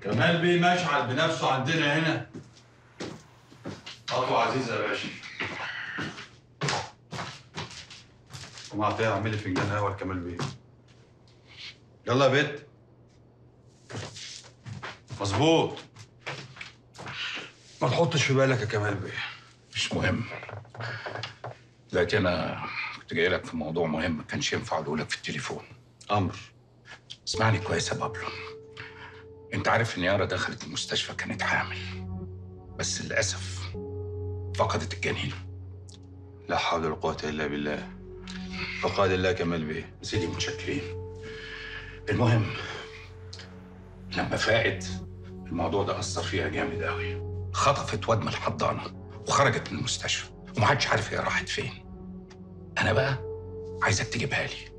كمال بيه مشعل بنفسه عندنا هنا خطوة عزيزة يا باشا قوم عطيه اعمل لي فنجان قهوة لكمال بيه يلا يا بت مظبوط ما تحطش في بالك يا كمال بيه مش مهم دلوقتي انا كنت جاي لك في موضوع مهم ما كانش ينفع اقوله لك في التليفون امر اسمعني كويس يا بابلو انت عارف ان يارا دخلت المستشفى كانت حامل بس للاسف فقدت الجنين لا حول ولا قوة الا بالله فقاد الله كمال بيه سيدي متشكرين المهم لما فاقت الموضوع ده اثر فيها جامد قوي خطفت واد من الحضانه وخرجت من المستشفى ومحدش عارف هي راحت فين انا بقى عايزك تجيبها لي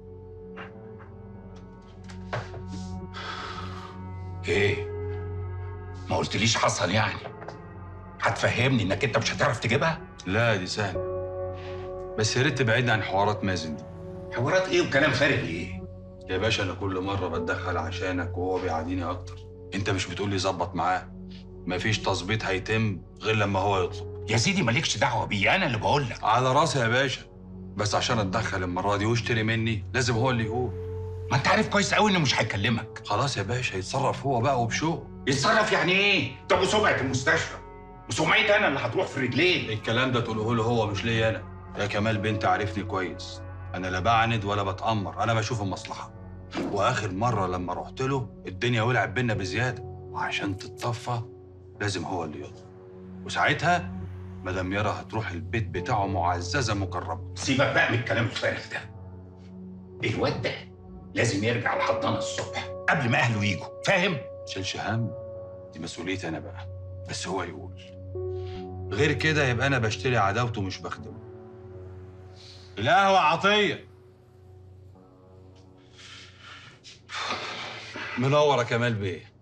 ايه ما قلتليش حصل يعني هتفهمني انك انت مش هتعرف تجيبها لا دي سهلة بس يا ريت تبعدنا عن حوارات مازن دي حوارات ايه وكلام فارغ ايه يا باشا انا كل مرة بتدخل عشانك وهو بيعاديني اكتر انت مش بتقول لي ظبط معاه مفيش تظبيط هيتم غير لما هو يطلب يا سيدي مالكش دعوه بيا انا اللي بقول لك على راسي يا باشا بس عشان اتدخل المرة دي واشتري مني لازم هو اللي يقول ما انت عارف كويس قوي انه مش هيكلمك خلاص يا باشا يتصرف هو بقى وبشوق يتصرف يعني ايه طب وسمعه المستشفى وسمعتي انا اللي هتروح في رجلين الكلام ده تقوله له هو مش ليا انا يا كمال بنت عارفني كويس انا لا بعند ولا بتأمر انا بشوف المصلحة واخر مرة لما رحت له الدنيا ولعت بينا بزيادة وعشان تتصفى لازم هو اللي يطلب وساعتها مدام يارا هتروح البيت بتاعه معززة مكرمة سيبك بقى من الكلام الفارغ ده الواد ده لازم يرجع الحضانه الصبح قبل ما اهله يجوا فاهم تشيلش هم دي مسؤوليتي انا بقى بس هو يقول غير كده يبقى انا بشتري عداوته مش بخدمه القهوة عطية منور يا كمال بيه